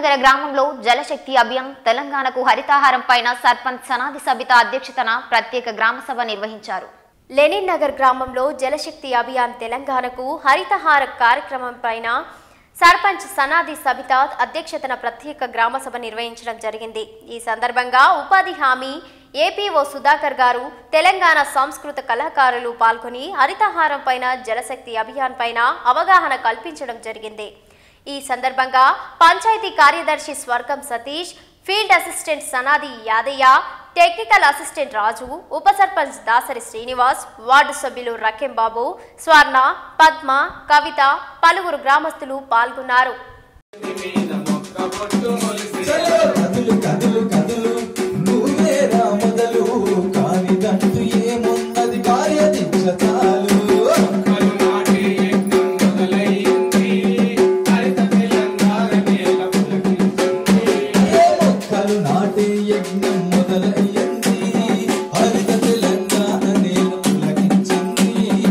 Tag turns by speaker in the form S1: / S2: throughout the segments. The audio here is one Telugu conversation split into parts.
S1: నగర గ్రామంలో జలశక్తి అభియాన్ తెలంగాణకు హరితాహారం పైన సర్పంచ్ సనాది సబిత అధ్యక్షతన ప్రత్యేక గ్రామ సభ నిర్వహించారు
S2: లెనిన్ నగర్ గ్రామంలో జలశక్తి అభియాన్ తెలంగాణకు హరితహార కార్యక్రమం పైన సర్పంచ్ సనాది సబిత అధ్యక్షతన ప్రత్యేక గ్రామ సభ నిర్వహించడం జరిగింది ఈ సందర్భంగా ఉపాధి హామీ ఏపీఓ సుధాకర్ గారు తెలంగాణ సంస్కృత కళాకారులు పాల్గొని హరితహారం పైన జలశక్తి అభియాన్ పైన అవగాహన కల్పించడం జరిగింది ఈ సందర్భంగా పంచాయతీ కార్యదర్శి Swargam Satish field assistant Sanadi Yadaiah technical assistant Raju ఉప సర్పంచ్ దాసరి శ్రీనివాస్ వార్డు సభ్యులు రకెం బాబు స్వర్ణ పద్మ కవిత పలువురు గ్రామస్తులు పాల్గొన్నారు
S3: కదులు కదులు కదులు నువ్వేరా మొదలు కాని దంటు ఏమున్నది కార్యదీక్ష చాలు ఏ మొక్కలు నాటే యజ్ఞం మొదలయ్యింది హరిత తెలంగాణ నేల పులకించింది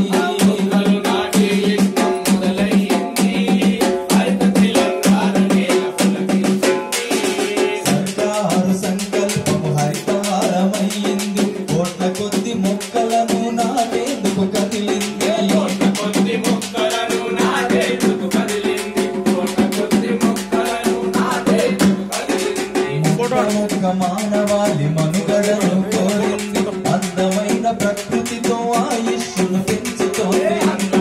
S3: సర్కారు సంకల్పము హరితహారమయ్యింది కోట్ల కొద్ది మొక్కలను నాటేందుకు కదిలింది మొక్క మానవాళి మనుగడను కోరింది అందమైన ప్రకృతితో ఆయుష్ను పెంచుతోంది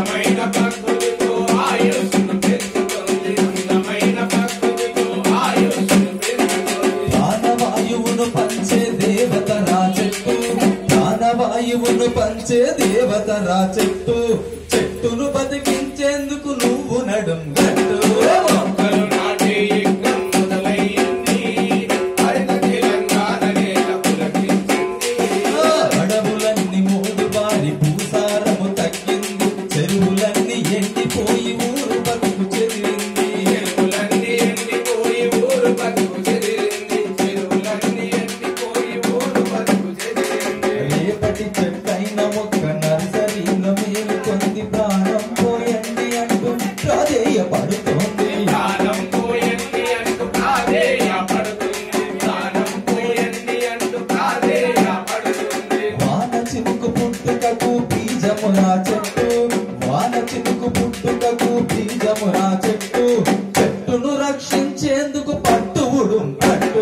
S3: ప్రాణవాయువును పంచే దేవత రా చెట్టు ప్రాణవాయువును పంచే దేవత రా చెట్టు చెట్టును బతికించేందుకు నువ్వు నడుం గట్టు అడవులన్నీ మూడు బారి భూసారము తగ్గింది చెరువులన్నీ ఎండిపోయి ఊరు బతుకు చెదిరింది రేపటి చెట్టైన మొక్క నర్సరీలో మేలు కొంది ప్రాణం పోయండి అంటూ ప్రాధేయపడుతోంది వాన చినుకు పుట్టుకకు బీజమురా చెట్టు వాన చినుకు పుట్టుకకు బీజమురా చెట్టు చెట్టును రక్షించేందుకు పట్టువుడు పట్టు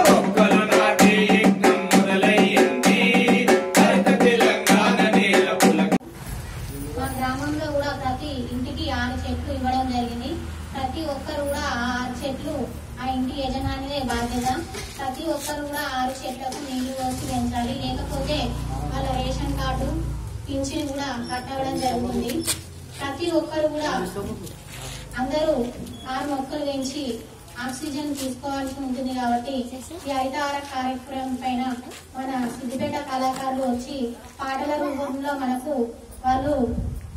S4: మా గ్రామంలో కూడా ప్రతి ఇంటికి ఆరు చెట్లు ఇవ్వడం జరిగింది ప్రతి ఒక్కరు కూడా ఆ ఆరు చెట్లు ఆ ఇంటి యజమానిదే బాధ్యత ప్రతి ఒక్కరు కూడా ఆరు చెట్లకు నీళ్లు పోసి పెంచాలి లేకపోతే వాళ్ళ రేషన్ కార్డు పింఛన్ కూడా కట్టవడం జరుగుతుంది ప్రతి ఒక్కరు కూడా అందరూ ఆరు మొక్కలు పెంచి ఆక్సిజన్ తీసుకోవాల్సి ఉంటుంది కాబట్టి ఈ హరితహార కార్యక్రమం పైన మన సిద్దిపేట కళాకారులు వచ్చి పాటల రూపంలో మనకు వాళ్ళు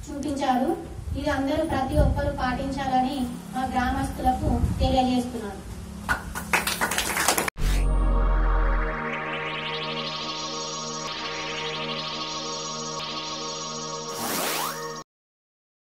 S4: చూపించారు ఇది అందరూ ప్రతి ఒక్కరూ పాటించాలని మా గ్రామస్తులకు తెలియజేస్తున్నారు